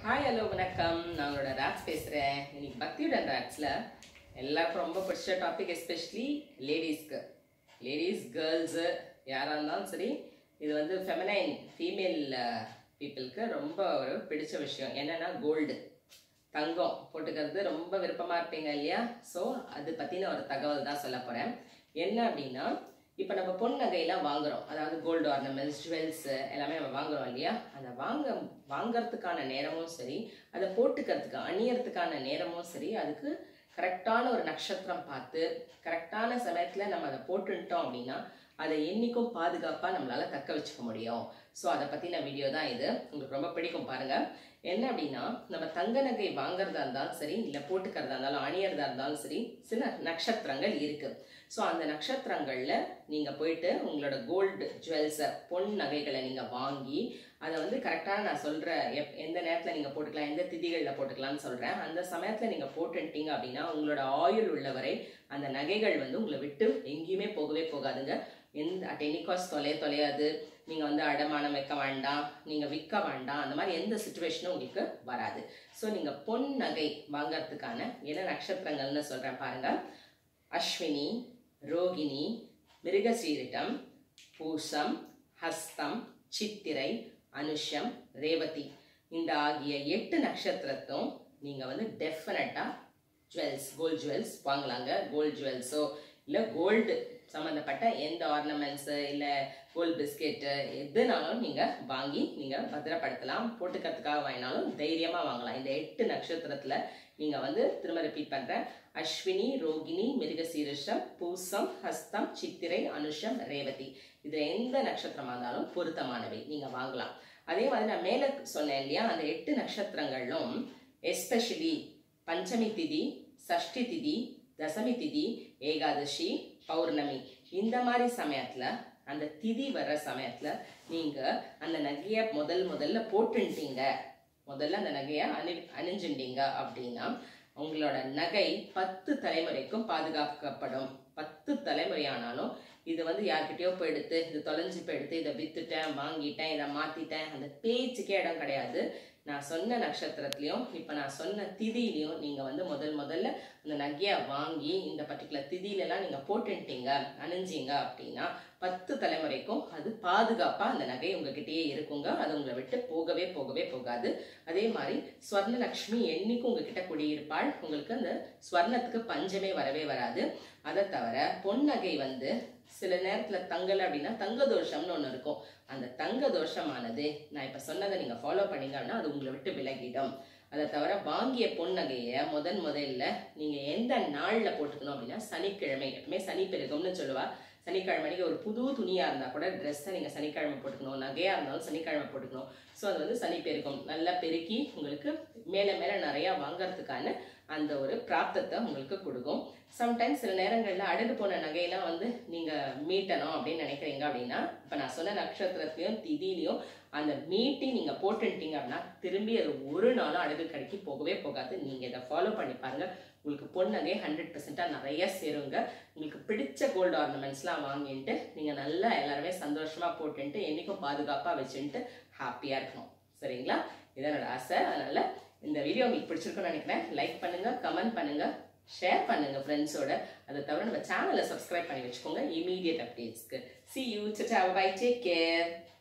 hi hello வணக்கம் நான் உங்களோட ராக்ஸ் பேசுகிறேன் இன்னைக்கு பக்தியுடன் ராக்ஸில் எல்லாருக்கும் ரொம்ப பிடிச்ச டாபிக் எஸ்பெஷலி லேடிஸ்க்கு லேடிஸ் கேர்ள்ஸு யாராக இருந்தாலும் சரி இது வந்து ஃபெமினைன் ஃபீமேல் பீப்புளுக்கு ரொம்ப ஒரு பிடிச்ச விஷயம் என்னென்னா கோல்டு தங்கம் போட்டுக்கிறது ரொம்ப விருப்பமாக இருப்பீங்க இல்லையா ஸோ அது பற்றின ஒரு தகவல் தான் சொல்ல போகிறேன் என்ன அப்படின்னா இப்போ நம்ம பொன் நகையெல்லாம் வாங்குறோம் அதாவது கோல்டு ஆர்னமெண்ட்ஸ் ஜுவல்ஸ் எல்லாமே நம்ம வாங்குறோம் இல்லையா அதை வாங்க வாங்கறதுக்கான நேரமும் சரி அதை போட்டுக்கிறதுக்கு அணியறதுக்கான நேரமும் சரி அதுக்கு கரெக்டான ஒரு நட்சத்திரம் பார்த்து கரெக்டான சமயத்தில் நம்ம அதை போட்டுட்டோம் அப்படின்னா அதை என்னைக்கும் பாதுகாப்பாக நம்மளால தக்க வச்சுக்க முடியும் ஸோ அதை பற்றின வீடியோ தான் இது உங்களுக்கு ரொம்ப பிடிக்கும் பாருங்க என்ன அப்படின்னா நம்ம தங்க நகை வாங்குறதா இருந்தாலும் சரி இல்லை போட்டுக்கிறதா இருந்தாலும் அணியறதா இருந்தாலும் சரி சில நட்சத்திரங்கள் இருக்கு ஸோ அந்த நட்சத்திரங்களில் நீங்கள் போயிட்டு உங்களோட கோல்டு ஜுவல்ஸை பொன் நகைகளை நீங்கள் வாங்கி அதை வந்து கரெக்டாக நான் சொல்கிற எப் எந்த நேரத்தில் நீங்கள் போட்டுக்கலாம் எந்த திதிகளில் போட்டுக்கலாம்னு சொல்கிறேன் அந்த சமயத்தில் நீங்கள் போட்டுட்டீங்க அப்படின்னா உங்களோட ஆயுள் உள்ளவரை அந்த நகைகள் வந்து உங்களை விட்டு எங்கேயுமே போகவே போகாதுங்க எந்த அட் எனி காஸ்ட் தொலைய தொலையாது நீங்கள் வந்து அடமானம் வைக்க வேண்டாம் நீங்கள் விற்க வேண்டாம் அந்த மாதிரி எந்த சுச்சுவேஷனும் உங்களுக்கு வராது ஸோ நீங்கள் பொன் நகை வாங்கறதுக்கான என்ன நட்சத்திரங்கள்னு சொல்கிறேன் பாருங்கள் அஸ்வினி ரோகிணி மிருகசீரிடம் பூசம் ஹஸ்தம் சித்திரை அனுஷம் ரேவதி இந்த ஆகிய எட்டு நட்சத்திரத்தும் நீங்கள் வந்து டெஃபினட்டாக ஜுவல்ஸ் கோல்ட் ஜுவல்ஸ் வாங்கலாங்க கோல்ட் ஜுவல்ஸோ இல்லை கோல்டு சம்மந்தப்பட்ட எந்த ஆர்னமெண்ட்ஸு இல்லை கோல்ட் பிஸ்கெட்டு எதுனாலும் நீங்கள் வாங்கி நீங்கள் பத்திரப்படுத்தலாம் போட்டுக்கிறதுக்காக வாங்கினாலும் தைரியமாக வாங்கலாம் இந்த எட்டு நட்சத்திரத்தில் நீங்கள் வந்து திரும்ப ரிப்பீட் பண்ணுறேன் அஸ்வினி ரோகிணி மிருகசீரிஷம் பூசம் ஹஸ்தம் சித்திரை அனுஷம் ரேவதி இதில் எந்த நட்சத்திரமாக இருந்தாலும் பொருத்தமானவை நீங்கள் வாங்கலாம் அதே மாதிரி நான் மேலே சொன்னேன் இல்லையா அந்த எட்டு நட்சத்திரங்களும் எஸ்பெஷலி பஞ்சமி திதி சஷ்டி திதி தசமி திதி ஏகாதசி பௌர்ணமி இந்த மாதிரி சமயத்தில் அந்த திதி வர்ற சமயத்தில் நீங்கள் அந்த நகையை முதல் முதல்ல போட்டுட்டீங்க முதல்ல அந்த நகையை அணி அணிஞ்சுட்டீங்க அப்படின்னா உங்களோட நகை பத்து தலைமுறைக்கும் பாதுகாக்கப்படும் பத்து தலைமுறையானாலும் இது வந்து யார்கிட்டயோ போயிடுத்து இது தொலைஞ்சு போயிடுத்து இதை வித்துட்டேன் வாங்கிட்டேன் இதை மாத்திட்டேன் அந்த பேச்சுக்கே இடம் கிடையாது நான் சொன்ன நட்சத்திரத்துலையும் இப்போ நான் சொன்ன திதியிலையும் நீங்கள் வந்து முதல் முதல்ல அந்த நகையை வாங்கி இந்த பர்டிகுலர் திதியிலலாம் நீங்கள் போட்டுட்டீங்க அணிஞ்சிங்க அப்படின்னா பத்து தலைமுறைக்கும் அது பாதுகாப்பாக அந்த நகை உங்ககிட்டயே இருக்குங்க அது உங்களை விட்டு போகவே போகவே போகாது அதே மாதிரி ஸ்வர்ணலக்ஷ்மி என்னைக்கும் உங்ககிட்ட குடியிருப்பாள் உங்களுக்கு அந்த ஸ்வர்ணத்துக்கு பஞ்சமே வரவே வராது அதை தவிர பொன் நகை வந்து சில நேரத்தில் தங்கலை அப்படின்னா தங்க தோஷம்னு ஒன்று இருக்கும் அந்த தங்க தோஷமானது நான் இப்போ சொன்னதை நீங்கள் ஃபாலோ பண்ணீங்க அப்படின்னா அது உங்களை விட்டு விலகிடும் அதை தவிர வாங்கிய பொன் நகையை முதன் முதல்ல நீங்கள் எந்த நாளில் போட்டுக்கணும் அப்படின்னா சனிக்கிழமை எப்பவுமே சனி பெருகும்னு சொல்லுவா சனிக்கிழமைக்கு ஒரு புது துணியாக இருந்தால் கூட ட்ரெஸ்ஸை நீங்கள் சனிக்கிழமை போட்டுக்கணும் நகையாக இருந்தாலும் சனிக்கிழமை போட்டுக்கணும் ஸோ அது வந்து சனி பெருக்கும் நல்லா பெருக்கி உங்களுக்கு மேலே மேலே நிறையா வாங்கறதுக்கான அந்த ஒரு பிராப்தத்தை உங்களுக்கு கொடுக்கும் சம்டைம்ஸ் சில நேரங்களில் அடகு போன நகையெல்லாம் வந்து நீங்கள் மீட்டணும் அப்படின்னு நினைக்கிறீங்க அப்படின்னா இப்போ நான் சொன்ன நட்சத்திரத்துலையும் திதிலையும் அந்த மீட்டி நீங்கள் போட்டுட்டீங்க அப்படின்னா திரும்பி அது ஒரு நாளும் அடகு கடைக்கு போகவே போகாது நீங்கள் இதை ஃபாலோ பண்ணி பாருங்க உங்களுக்கு பொன் நகை ஹண்ட்ரட் பர்சன்டாக நிறைய சேருங்க உங்களுக்கு பிடிச்ச கோல்டு ஆர்னமெண்ட்ஸ்லாம் வாங்கிட்டு நீங்கள் நல்லா எல்லாருமே சந்தோஷமாக போட்டுன்ட்டு என்றைக்கும் பாதுகாப்பாக வச்சுட்டு ஹாப்பியாக இருக்கணும் சரிங்களா இதான் என்னோட ஆசை அதனால் இந்த வீடியோ உங்களுக்கு பிடிச்சிருக்குன்னு நினைக்கிறேன் லைக் பண்ணுங்கள் கமெண்ட் பண்ணுங்கள் ஷேர் பண்ணுங்கள் ஃப்ரெண்ட்ஸோட அதை தவிர நம்ம சேனலை சப்ஸ்கிரைப் பண்ணி வச்சுக்கோங்க இமீடியட் அப்டேட்ஸ்க்கு see you bye take care